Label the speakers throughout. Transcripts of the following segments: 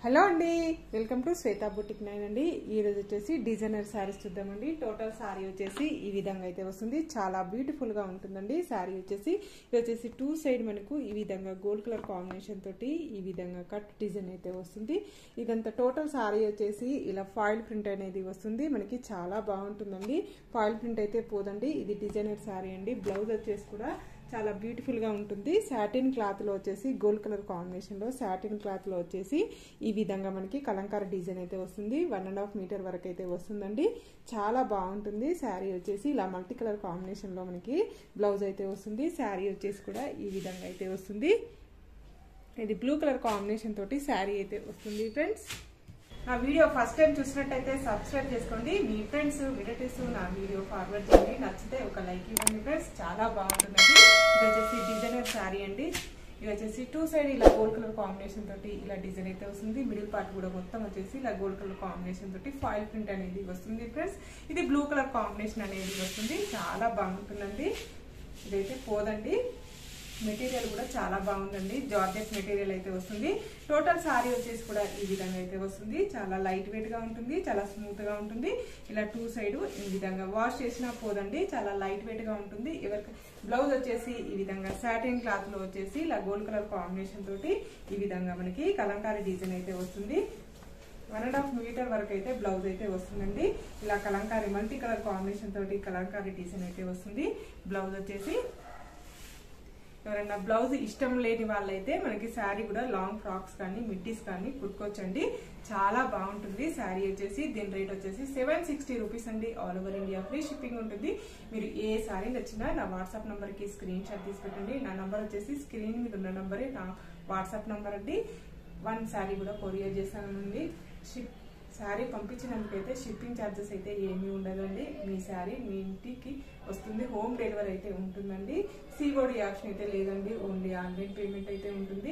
Speaker 1: hello అండి welcome to Shweta boutique nine అండి ఈ రోజు వచ్చేసి డిజైనర్ శారీస్ చూద్దామండి టోటల్ శారీ వచ్చేసి ఈ విధంగా అయితే వస్తుంది చాలా బ్యూటిఫుల్ గా ఉంటుందండి శారీ వచ్చేసి ఇది వచ్చేసి టూ సైడ్ మనకు ఈ విధంగా గోల్డ్ కలర్ కాంబినేషన్ తోటి ఈ విధంగా కట్ డిజైన్ అయితే వస్తుంది ఇదంతా టోటల్ శారీ వచ్చేసి ఇలా ఫాయిల్ ప్రింట్ అనేది వస్తుంది మనకి చాలా బాగుంటుందండి ఫాయిల్ ప్రింట్ అయితే పోదండి ఇది డిజైనర్ శారీ అండి బ్లౌజ్ వచ్చేసి కూడా చాలా బ్యూటిఫుల్ గా ఉంటుంది సాటిన్ క్లాత్ లో వచ్చేసి గోల్డ్ కలర్ కాంబినేషన్ లో సాటిన్ క్లాత్ లో వచ్చేసి ఈ విధంగా మనకి కలంకార డిజైన్ అయితే వస్తుంది వన్ అండ్ హాఫ్ మీటర్ వరకు అయితే వస్తుందండి చాలా బాగుంటుంది శారీ వచ్చేసి ఇలా మల్టీ కలర్ కాంబినేషన్ లో మనకి బ్లౌజ్ అయితే వస్తుంది శారీ వచ్చేసి కూడా ఈ విధంగా అయితే వస్తుంది ఇది బ్లూ కలర్ కాంబినేషన్ తోటి శారీ అయితే వస్తుంది ఫ్రెండ్స్ నా వీడియో ఫస్ట్ టైం చూసినట్టయితే సబ్స్క్రైబ్ చేసుకోండి మీ ఫ్రెండ్స్ రిలేటివ్స్ నా వీడియో ఫార్వర్డ్ చేయండి నచ్చితే ఒక లైక్ ఇవ్వండి ఫ్రెండ్స్ చాలా బాగుంటుందండి ఇది వచ్చేసి డిజైనర్ శారీ అండి ఇది వచ్చేసి టూ సైడ్ ఇలా గోల్డ్ కలర్ కాంబినేషన్ తోటి ఇలా డిజైన్ అయితే వస్తుంది మిడిల్ పార్ట్ కూడా మొత్తం వచ్చేసి ఇలా గోల్డ్ కలర్ కాంబినేషన్ తోటి ఫాయిల్ ప్రింట్ అనేది వస్తుంది ఫ్రెండ్స్ ఇది బ్లూ కలర్ కాంబినేషన్ అనేది వస్తుంది చాలా బాగుంటుందండి ఇదైతే పోదండి మెటీరియల్ కూడా చాలా బాగుందండి జార్జెట్ మెటీరియల్ అయితే వస్తుంది టోటల్ సారీ వచ్చేసి కూడా ఈ విధంగా అయితే వస్తుంది చాలా లైట్ వెయిట్ గా ఉంటుంది చాలా స్మూత్ గా ఉంటుంది ఇలా టూ సైడ్ ఈ విధంగా వాష్ చేసినా పోదండి చాలా లైట్ వెయిట్ గా ఉంటుంది ఎవరికి బ్లౌజ్ వచ్చేసి ఈ విధంగా సాటిన్ క్లాత్ లో వచ్చేసి ఇలా గోల్డ్ కలర్ కాంబినేషన్ తోటి ఈ విధంగా మనకి కలంకారీ డిజైన్ అయితే వస్తుంది వన్ అండ్ హాఫ్ మీటర్ వరకు అయితే బ్లౌజ్ అయితే వస్తుందండి ఇలా కలంకారీ మల్టీ కలర్ కాంబినేషన్ తోటి కలంకారీ డిజైన్ అయితే వస్తుంది బ్లౌజ్ వచ్చేసి ఎవరైనా బ్లౌజ్ ఇష్టం లేని వాళ్ళైతే మనకి శారీ కూడా లాంగ్ ఫ్రాక్స్ కానీ మిడ్డీస్ కానీ కుట్టుకోవచ్చండి చాలా బాగుంటుంది శారీ వచ్చేసి దీని రేట్ వచ్చేసి సెవెన్ సిక్స్టీ రూపీస్ అండి all over India free shipping ఉంటుంది మీరు ఏ శారీ నచ్చినా నా వాట్సాప్ నంబర్కి స్క్రీన్ షాట్ తీసి పెట్టండి నా నంబర్ వచ్చేసి స్క్రీన్ మీద ఉన్న నంబరే నా వాట్సాప్ నంబర్ అండి వన్ శారీ కూడా కొరియర్ చేశానండి షిప్ శారీ పంపించినందుకైతే షిప్పింగ్ ఛార్జెస్ అయితే ఏమీ ఉండదండి మీ శారీ మీ ఇంటికి వస్తుంది హోమ్ డెలివరీ అయితే ఉంటుందండి సీఓడి ఆప్షన్ అయితే లేదండి ఓన్లీ ఆన్లైన్ పేమెంట్ అయితే ఉంటుంది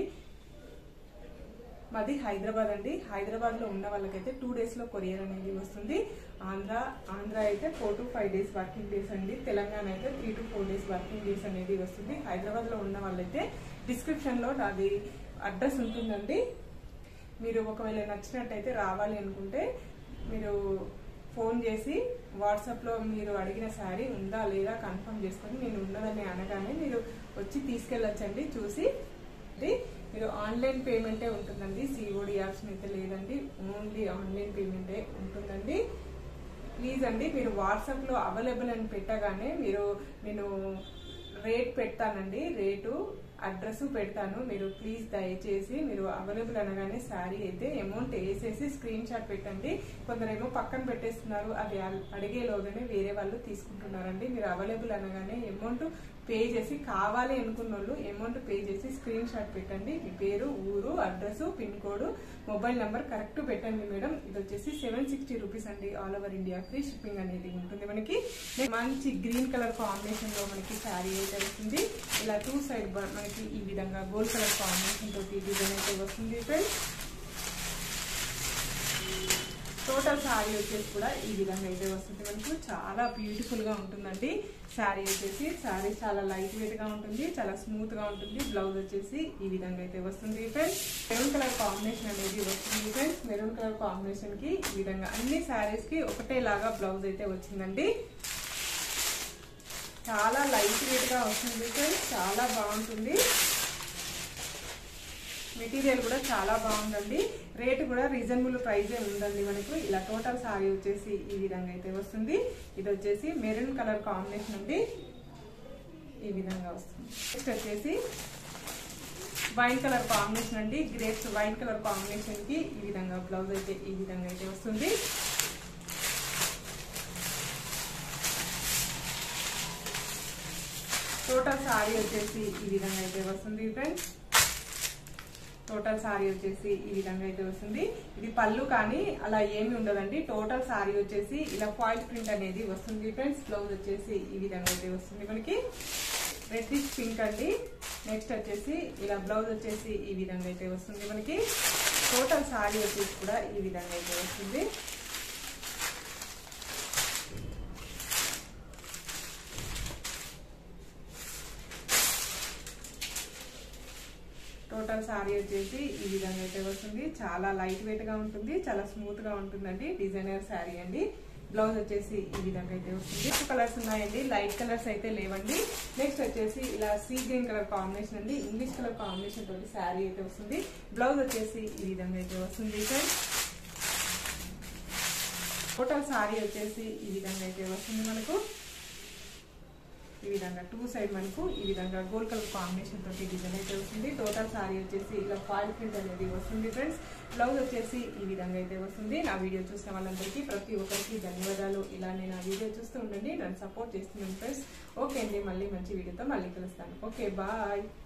Speaker 1: మాది హైదరాబాద్ అండి హైదరాబాద్ లో ఉన్న వాళ్ళకైతే టూ డేస్ లో కొరియర్ అనేది వస్తుంది ఆంధ్ర ఆంధ్ర అయితే four to five days working days అండి తెలంగాణ అయితే three to four days working days అనేది వస్తుంది హైదరాబాద్ లో ఉన్న వాళ్ళైతే డిస్క్రిప్షన్ లో నాది అడ్రస్ ఉంటుందండి మీరు ఒకవేళ నచ్చినట్టయితే రావాలి అనుకుంటే మీరు ఫోన్ చేసి వాట్సాప్లో మీరు అడిగిన శారీ ఉందా లేదా కన్ఫర్మ్ చేసుకొని నేను ఉన్నదని అనగానే మీరు వచ్చి తీసుకెళ్ళొచ్చండి చూసి ఇది మీరు ఆన్లైన్ పేమెంటే ఉంటుందండి సిఓడి ఆప్షన్ అయితే లేదండి ఓన్లీ ఆన్లైన్ పేమెంటే ఉంటుందండి ప్లీజ్ అండి మీరు వాట్సాప్లో అవైలబుల్ అని పెట్టగానే మీరు నేను రేట్ పెడతానండి రేటు అడ్రస్ పెడతాను మీరు ప్లీజ్ దయచేసి మీరు అవైలబుల్ అనగానే శారీ అయితే అమౌంట్ వేసేసి స్క్రీన్ షాట్ పెట్టండి కొందరేమో పక్కన పెట్టేస్తున్నారు అది అడిగేలోగానే వేరే వాళ్ళు తీసుకుంటున్నారండి మీరు అవైలబుల్ అనగానే అమౌంట్ పే చేసి కావాలి అనుకున్న వాళ్ళు అమౌంట్ పే చేసి స్క్రీన్ షాట్ పెట్టండి మీ పేరు ఊరు address pin code mobile number correct పెట్టండి మేడం ఇది వచ్చేసి సెవెన్ సిక్స్టీ రూపీస్ అండి all over India free shipping అనేది ఉంటుంది మనకి మంచి గ్రీన్ కలర్ కాంబినేషన్ లో మనకి శారీ అయితే వస్తుంది ఇలా టూ సైడ్ మనకి ఈ విధంగా గోల్డ్ కలర్ కాంబినేషన్ తోటి డిజైన్ అయితే వస్తుంది ఫ్రెండ్స్ టోటల్ శారీ వచ్చేసి కూడా ఈ విధంగా అయితే వస్తుంది మనకు చాలా బ్యూటిఫుల్ గా ఉంటుందండి శారీ వచ్చేసి శారీ చాలా లైట్ వెయిట్ గా ఉంటుంది చాలా స్మూత్ గా ఉంటుంది బ్లౌజ్ వచ్చేసి ఈ విధంగా అయితే వస్తుంది ఫ్రెండ్స్ మెరూన్ కలర్ కాంబినేషన్ అనేది వస్తుంది ఫ్రెండ్స్ మెరూన్ కలర్ కాంబినేషన్ కి ఈ విధంగా అన్ని శారీస్ కి ఒకటే లాగా బ్లౌజ్ అయితే వచ్చిందండి చాలా లైట్ వెయిట్ గా వస్తుంది ఫ్రెండ్స్ చాలా బాగుంటుంది మెటీరియల్ కూడా చాలా బాగుందండి రేటు కూడా రీజనబుల్ ప్రైజే ఉందండి మనకు ఇలా టోటల్ సారీ వచ్చేసి ఈ విధంగా అయితే వస్తుంది ఇది వచ్చేసి మెరూన్ కలర్ కాంబినేషన్ అండి ఈ విధంగా వస్తుంది నెక్స్ట్ వచ్చేసి వైన్ కలర్ కాంబినేషన్ అండి గ్రేప్స్ వైన్ కలర్ కాంబినేషన్ కి ఈ విధంగా బ్లౌజ్ అయితే ఈ విధంగా అయితే వస్తుంది టోటల్ సారీ వచ్చేసి ఈ విధంగా అయితే వస్తుంది ఫ్రెండ్స్ టోటల్ సారీ వచ్చేసి ఈ విధంగా అయితే వస్తుంది ఇది పళ్ళు కానీ అలా ఏమి ఉండదండి టోటల్ సారీ వచ్చేసి ఇలా ఫాయిల్ ప్రింట్ అనేది వస్తుంది ఫ్రెండ్స్ బ్లౌజ్ వచ్చేసి ఈ విధంగా అయితే వస్తుంది మనకి రెడ్డిష్ పింక్ అండి నెక్స్ట్ వచ్చేసి ఇలా బ్లౌజ్ వచ్చేసి ఈ విధంగా అయితే వస్తుంది మనకి టోటల్ సారీ వచ్చేసి కూడా ఈ విధంగా అయితే వస్తుంది టోటల్ టోటల్ సారీ వచ్చేసి ఈ విధంగా అయితే వస్తుంది చాలా లైట్ వెయిట్ గా ఉంటుంది చాలా స్మూత్ గా ఉంటుందండి డిజైనర్ శారీ అండి బ్లౌజ్ వచ్చేసి ఈ విధంగా అయితే వస్తుంది టూ కలర్స్ ఉన్నాయండి లైట్ కలర్స్ అయితే లేవండి నెక్స్ట్ వచ్చేసి ఇలా సీ గ్రీన్ కలర్ కాంబినేషన్ అండి ఇంగ్లీష్ కలర్ కాంబినేషన్ తోటి శారీ అయితే వస్తుంది బ్లౌజ్ వచ్చేసి ఈ విధంగా అయితే వస్తుంది ఫ్రెండ్స్ టోటల్ సారీ వచ్చేసి ఈ విధంగా అయితే వస్తుంది మనకు ఈ విధంగా టూ సైడ్ మనకు ఈ విధంగా గోల్డ్ కలర్ కాంబినేషన్ తోటి డిజైన్ అయితే వస్తుంది టోటల్ సారీ వచ్చేసి ఇలా ఫాయిల్ ప్రింట్ అనేది వస్తుంది ఫ్రెండ్స్ బ్లౌజ్ వచ్చేసి ఈ విధంగా అయితే వస్తుంది నా వీడియో చూసిన వాళ్ళందరికీ ప్రతి ఒక్కరికి ధన్యవాదాలు ఇలానే నా వీడియో చూస్తూ ఉండండి నన్ను సపోర్ట్ చేస్తున్నాను ఫ్రెండ్స్ ఓకే అండి మళ్ళీ మంచి వీడియోతో మళ్ళీ కలుస్తాను ఓకే బాయ్